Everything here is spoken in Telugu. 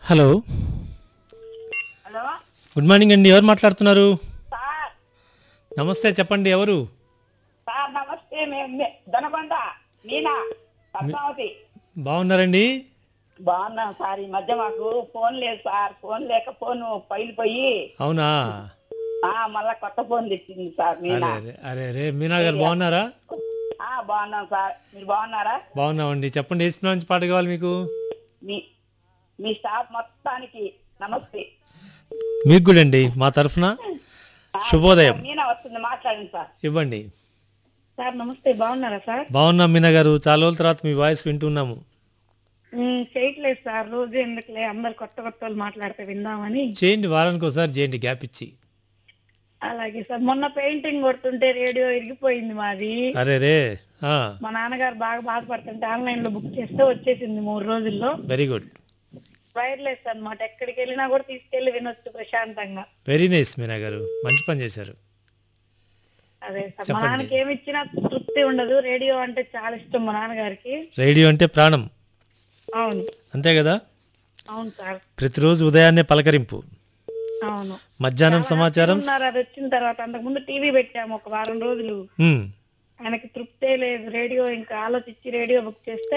హలో హలో గుడ్ మార్నింగ్ అండి ఎవరు మాట్లాడుతున్నారు సార్ నమస్తే చెప్పండి ఎవరు సార్ నమస్తే మేము మే- దొనకొండ మీనా పద్మావతి బాగున్నారండి బాగున్నాం సార్ ఈ మధ్య మాకు ఫోన్ లేదు సార్ ఫోన్ లేక ఫోన్ పైలిపోయి అవునా ఆ మళ్ళా కొత్త ఫోన్ తెచ్చింది సార్ అరే మీనా అరే అరే అరే మీనా గారు బాగున్నారా ఆ బాగున్నాం సార్ మీరు బాగున్నారా బాగున్నామండి చెప్పండి ఏ సినిమా నుంచి పాట కావాలి మీకు మీ మీ స్టాఫ్ మొత్తానికి నమస్తే మీకు కూడా అండి మా తరఫున ఆ, శుభోదయం మీనా వస్తుంది మాట్లాడండి సార్ ఇవ్వండి సార్ నమస్తే బాగున్నారా సార్ బాగున్నాం మీనా గారు చాలా రోజుల తర్వాత మీ వాయిస్ వింటున్నాము చేయట్లేదు సార్ రోజు ఎందుకులే అందరు కొత్త కొత్త వాళ్ళు మాట్లాడితే విందామని చేయండి వారానికి ఒకసారి చేయండి గ్యాప్ ఇచ్చి అలాగే సార్ మొన్న పెయింటింగ్ కొడుతుంటే రేడియో ఇరిగిపోయింది మాది అరే రే మా నాన్నగారు బాగా బాధపడుతుంటే ఆన్లైన్ లో బుక్ చేస్తే వచ్చేసింది మూడు రోజుల్లో వెరీ గుడ్ వైర్లెస్ అన్నమాట ఎక్కడికి వెళ్ళినా కూడా తీసుకెళ్లి వినొచ్చు ప్రశాంతంగా వెరీ నైస్ మీనా గారు మంచి పని చేశారు అదే సార్ మా చెప్పండి. నాన్నకి ఏమి ఇచ్చినా తృప్తి ఉండదు రేడియో అంటే చాలా ఇష్టం మా నాన్నగారికి రేడియో అంటే ప్రాణం అవును అంతే కదా అవును సార్ ప్రతిరోజు ఉదయాన్నే పలకరింపు అవును మధ్యాహ్నం సమాచారం ఉన్నారు అది వచ్చిన తర్వాత అంతకు ముందు టీవీ పెట్టాము ఒక వారం రోజులు ఉమ్, ఆయనకి తృప్తే లేదు రేడియో ఇంకా ఆలోచించి రేడియో బుక్ చేస్తే